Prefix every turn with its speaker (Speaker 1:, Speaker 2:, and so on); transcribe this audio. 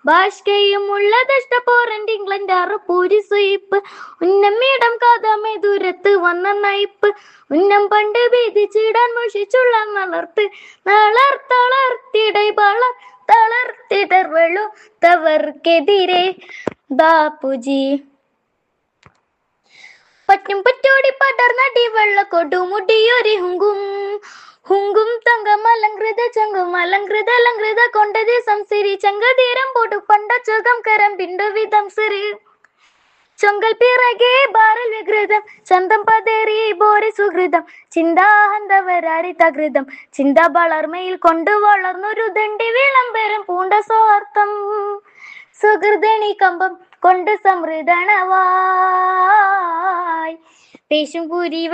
Speaker 1: ഭാഷ്കയും ഉള്ളതഷ്ടപ്പോറണ്ട് England അറുപൂരി സ്വയിപ്പ് ഉന്നമ്മീടം കാതാമേ ദൂരത്ത് വന്ന നയിപ്പ് ഉന്നം പണ്ട് ഭീതിച്ചിടാൻ മുഷിച്ചുള്ള നളർത്ത് നളർത്തളർത്തിടൈ വളർ തളർത്തിടർ വെളുത്തവർക്കെതിരെ ബാപ്പുജി പറ്റും പറ്റോടി പടർന്നടി വെള്ള കൊടുമുടിയൊരി ഹുങ്കും ഹുങ്കും തങ്കം അലങ്കൃത ചങ്കും അലങ്കൃത അലങ്കൃത കൊണ്ടതി സംസിരി ചങ്കതീരം പോട്ടു പണ്ട ചുകം കരം പിണ്ടു വിധം സിറി ചൊങ്കൽ പിറകെ ബാരൽ വികൃതം ചന്തം പതേറി ബോരി സുഹൃതം ചിന്താഹന്തവരാരി തകൃതം ചിന്ത വളർമയിൽ കൊണ്ടു വളർന്നൊരു ദണ്ഡി വിളംബരം പൂണ്ട സ്വാർത്ഥം സുഹൃദണി കമ്പം കൊണ്ട് സമൃദ്ധണവായി പേശും പുരി